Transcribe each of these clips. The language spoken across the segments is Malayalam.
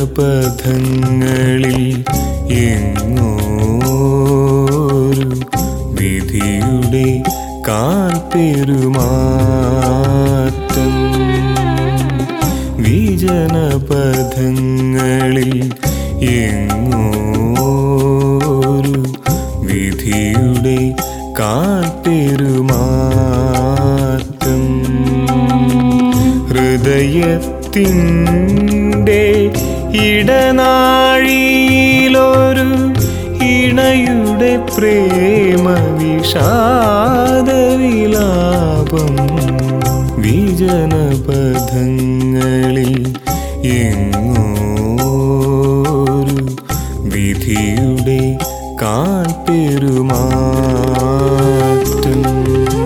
ജനപഥങ്ങളിൽ എങ്ങോരു വിധിയുടെ കാൽപ്പെരുമാറ്റം വിജനപഥങ്ങളിൽ എങ്ങോരു വിധിയുടെ കാൽപ്പെരുമാറ്റം ഹൃദയത്തിൻ്റെ ഇടനാഴിയിലൊരു ഇണയുടെ പ്രേമ വിഷാദവിലാപം വിജനപഥങ്ങളിൽ എങ്ങോരു വിധിയുടെ കാൽപ്പെരുമാറ്റം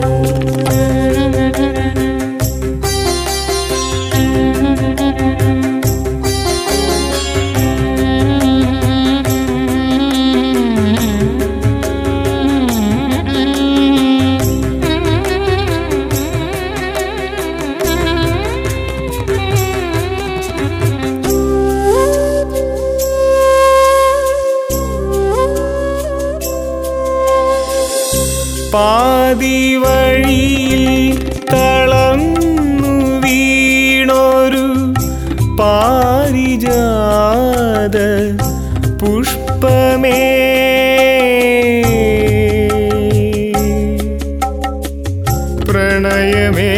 പാതി വഴിയിൽ തളർന്നു വീണൊരു പാരിജാത പുഷ്പമേ പ്രണയമേ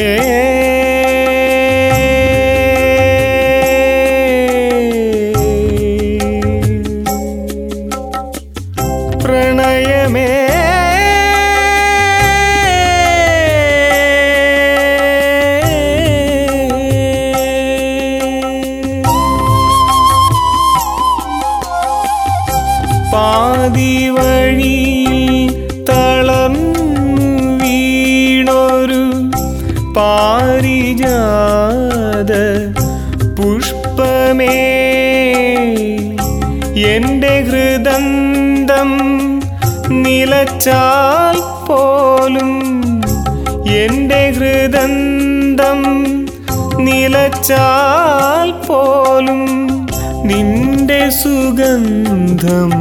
പ്രണയമേ പാതി വഴിയിൽ തളർന്നു വീണൊരു പാരിജാത പുഷ്പമേ എന്റെ ഹൃദന്തം നിലച്ചാൽ പോലും എന്റെ ഹൃദന്തം നിലച്ചാൽ പോലും നിന്റെ സുഗന്ധം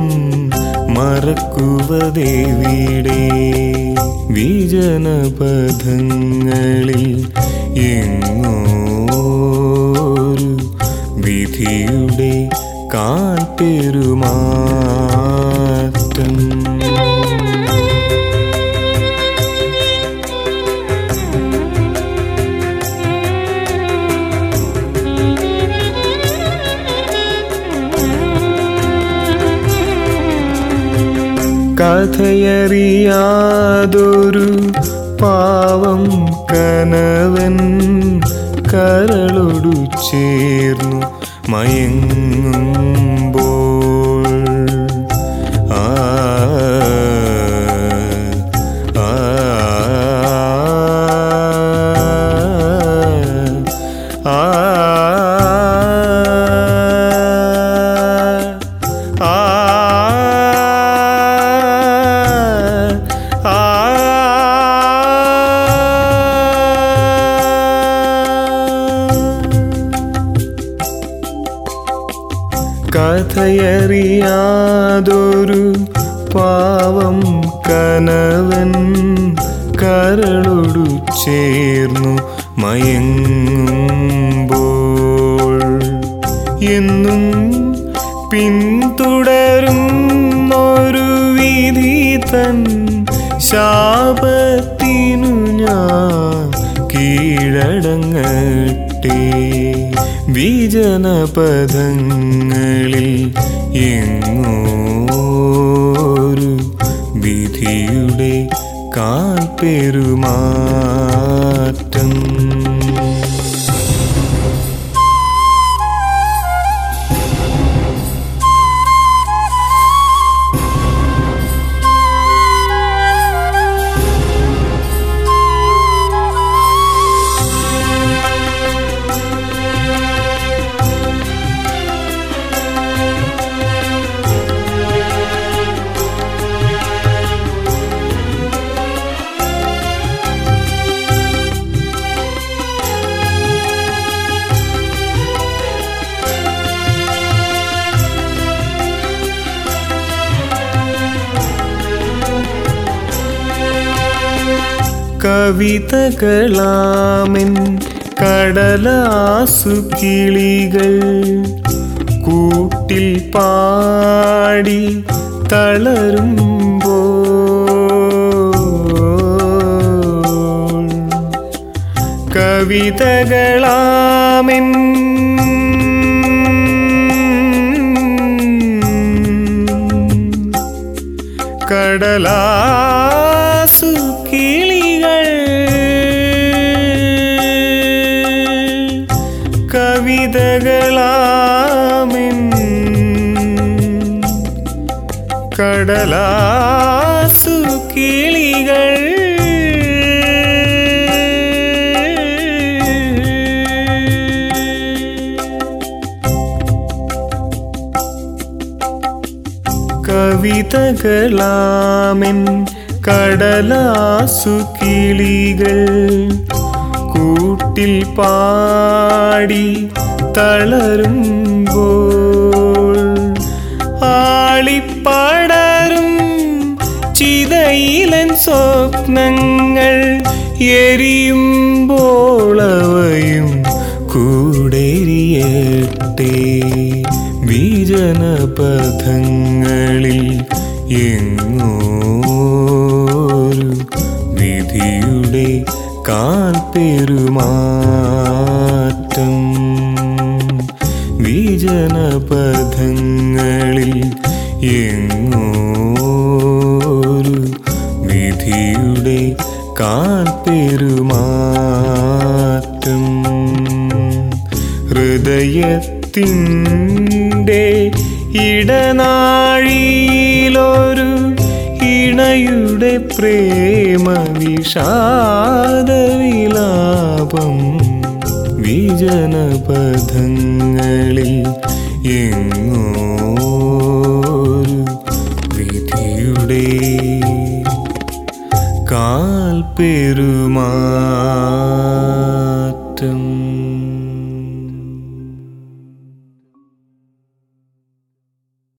മറക്കുവതെവിടെ വിജനപഥങ്ങളിൽ എങ്ങോരു വിധിയുടെ കാൽപ്പെരുമാറ്റം കഥയറിയാതൊരു പാവം കനവൻ കരളൊടു ചേർന്നു മയങ്ങുമ്പോൾ ആ ആ ആ കഥയറിയാതൊരു പാവം കനവൻ കരളൊടു ചേർന്നു മയങ്ങുമ്പോൾ എന്നും പിന്തുടരും ഒരു വിധി തൻ ശാപത്തിനു ഞാൻ കീഴടങ്ങട്ടെ വിജനപദങ്ങളിൽ എങ്ങോരു വിധിയുടെ കാൽപ്പെരുമാറ്റം കവിതകളാമെൻ കടലാസു കിളികൾ കൂട്ടിൽ പാടി തളരുമ്പോൾ കവിതകളാമെൻ കടലാസു കിളികൾ കവിതകളാമെൻ കടലാസു കിളികൾ കവിതകളാമെൻ കടലാസു കിളികൾ കൂട്ടിൽ പാടി തളരുമ്പോൾ ആളിപ്പടരും ചിതയിലൻ സ്വപ്നങ്ങൾ എരിയുമ്പോൾ അവയും കൂടെരിയട്ടെ വിജനപഥങ്ങളിൽ എങ്ങോരു വിധിയുടെ കാൽപ്പെരുമാറ്റം വിജനപഥങ്ങളിൽ എങ്ങോരു വിധിയുടെ കാൽപ്പെരുമാറ്റം ഹൃദയത്തിൻ്റെ ഇടനാഴിയിലൊരു ഇണയുടെ പ്രേമ വിഷാദവിലാപം വിജനപഥങ്ങളിൽ എങ്ങോരു വിധിയുടെ കാൽപ്പെരുമാറ്റം